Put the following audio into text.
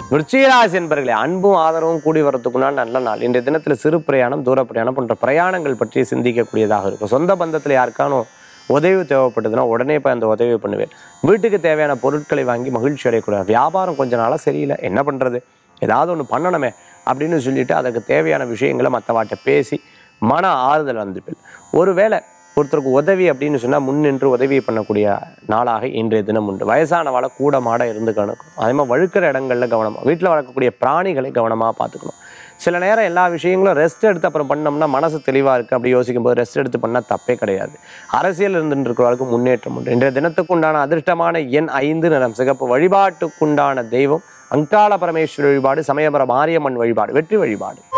விருச்சிகராசி என்பர்களே அன்பும் ஆதரவும் கூடி வரத்துக்குனால் நல்ல நாள் இன்றைய தினத்தில் சிறு பிரயாணம் தூர பிரயாணம் போன்ற பிரயாணங்கள் பற்றி சிந்திக்கக்கூடியதாக இருக்கும் சொந்த பந்தத்தில் யாருக்கானும் உதவி தேவைப்பட்டதுன்னா உடனே போய் அந்த உதவி பண்ணுவேன் வீட்டுக்கு தேவையான பொருட்களை வாங்கி மகிழ்ச்சி அடையக்கூடாது வியாபாரம் கொஞ்ச நாளாக சரியில்லை என்ன பண்ணுறது ஏதாவது ஒன்று பண்ணணுமே அப்படின்னு சொல்லிட்டு அதற்கு தேவையான விஷயங்களை மற்றவாட்ட பேசி மன ஆறுதல் வந்துப்பில் ஒருவேளை ஒருத்தருக்கு உதவி அப்படின்னு சொன்னால் முன்னின்று உதவி பண்ணக்கூடிய நாளாக இன்றைய தினம் உண்டு வயசானவாளை கூட மாட இருந்து கணக்கும் அதே மாதிரி வழுக்கிற இடங்களில் கவனமாக வீட்டில் வளர்க்கக்கூடிய பிராணிகளை கவனமாக பார்த்துக்கணும் சில நேரம் எல்லா விஷயங்களும் ரெஸ்ட் எடுத்து அப்புறம் பண்ணோம்னா மனசு தெளிவாக இருக்குது அப்படி யோசிக்கும் போது ரெஸ்ட் எடுத்து பண்ணால் தப்பே கிடையாது அரசியல் இருந்துட்டு இருக்கிறவர்களுக்கு முன்னேற்றம் உண்டு இன்றைய தினத்துக்குண்டான அதிர்ஷ்டமான எண் ஐந்து நிறம் சிகப்பு வழிபாட்டுக்குண்டான தெய்வம் அங்காள பரமேஸ்வரி வழிபாடு சமயபுர மாரியம்மன் வழிபாடு வெற்றி வழிபாடு